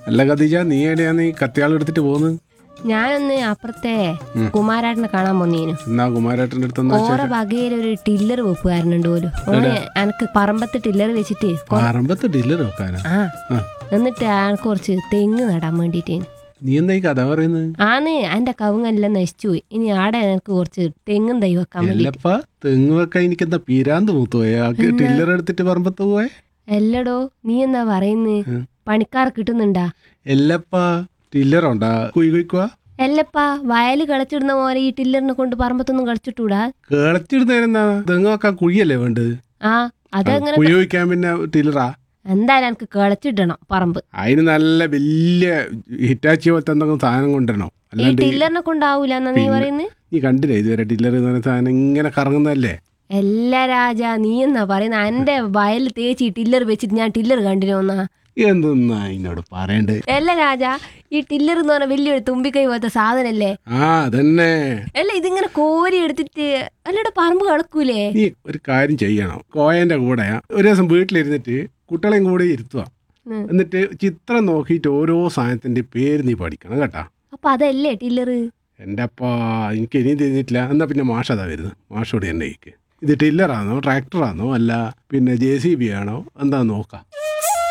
അല്ല ഖദീജ നീ എവിടെയാന്ന് ഈ കത്തിയാൾ എടുത്തിട്ട് പോകുന്നത് ഞാനൊന്ന് അപ്പുറത്തെ കുമാരാട്ടനെ കാണാൻ പോന്നീനു എന്നാ കുമാരേട്ടൻ്റെ അടുത്തൊന്ന് ഓറ വകയിൽ ഒരു ടില്ലർ വെപ്പുകാരനുണ്ട് പോലും ഓന് എനക്ക് പറമ്പത്ത് ടില്ലർ വെച്ചിട്ട് കൊ- പറമ്പത്ത് ഡില്ലർ വെക്കാനാ ആ ആ. എന്നിട്ട് എനക്ക് കുറച്ച് തെങ്ങ് നടാൻ വേണ്ടിട്ടേ നീ എന്താ ഈ കഥ പറയുന്നത് ആന്ന് എന്റെ കവുങ്ങെല്ലാം നശിച്ചു പോയി ഇനി ആടെ എനിക്ക് കുറച്ച് തെങ്ങും തൈ വെക്കാൻ വേണ്ടി എല്ലപ്പ തെങ്ങ് വെക്കാൻ എനിക്ക് എന്താ പിരാന്ത് മൂത്തുപോയ ടില്ലർ എടുത്തിട്ട് പറമ്പത്ത് പോയെ എല്ലടോ നീ എന്താ പറയുന്നത് ഉം. പണിക്കാർ കിട്ടുന്നുണ്ടാ എല്ലപ്പ ടില്ലറുണ്ടാ കുയി കുയിക്കുവാ എല്ലപ്പാ വയല് കളിച്ചിടുന്ന പോലെ ഈ ടില്ലറിനെ കൊണ്ട് പറമ്പത്തൊന്നും കളിച്ചിട്ടൂടാ കിളച്ചിടുന്നേരെന്താ തെങ്ങ് വെക്കാൻ കുഴിയല്ലേ വേണ്ടത് ആ അതങ്ങനെ കുഴി വയ്ക്കാൻ പിന്നെ ടില്ലറാ എന്തായാലും എനിക്ക് കളിച്ചിടണം പറമ്പ് അതിന് നല്ല വലിയ ഹിറ്റാച്ചി പോലത്തെ എന്തെങ്കിലും സാധനം കൊണ്ടുവരണോ ഈ അല്ലാണ്ട് ഈ- ടില്ലറിനെ കൊണ്ടാവൂല എന്നാ നീ പിന്നെ- പറയുന്നത് നീ കണ്ടില്ലേ ഇതുവരെ ടില്ലർ എന്ന് പറയുന്ന സാധനം ഇങ്ങനെ കറങ്ങുന്നതല്ലേ എല്ലാ രാജ നീ എന്നാ പറയുന്ന എന്റെ വയലിൽ തേച്ച് ഈ ടില്ലർ വെച്ചിട്ട് ഞാൻ ടില്ലർ കണ്ടിരുന്നാ എന്തെന്നാ എന്നോട് പറയണ്ട് അല്ല രാജ ഈ ടില്ലർ എന്ന് പറഞ്ഞ വലിയൊരു തുമ്പിക്കൈ പോലത്തെ സാധനല്ലേ ആ അതന്നെ അല്ല ഇതിങ്ങനെ കോരി എടുത്തിട്ട് അല്ലടെ പറമ്പ് കളക്കൂലേ നീ ഒരു കാര്യം ചെയ്യണം കോയന്റെ കൂടെ ഒരു ദിവസം വീട്ടിലിരുന്നിട്ട് കുട്ടികളെയും കൂടെ ഇരുത്തുക ഉം. എന്നിട്ട് ചിത്രം നോക്കിയിട്ട് ഓരോ സാധനത്തിന്റെ പേര് നീ പഠിക്കണം കേട്ടാ അപ്പൊ അതല്ലേ ടില്ലർ എൻ്റെ അപ്പാ എനിക്ക് ഇനിയും തിരിഞ്ഞിട്ടില്ല എന്നാ പിന്നെ മാഷ അതാ വരുന്നത് മാഷോട് എന്നെ ഇത് ടില്ലറാണോ ട്രാക്ടറാണോ അല്ല പിന്നെ ജെ സി ബി ആണോ എന്താ നോക്കാം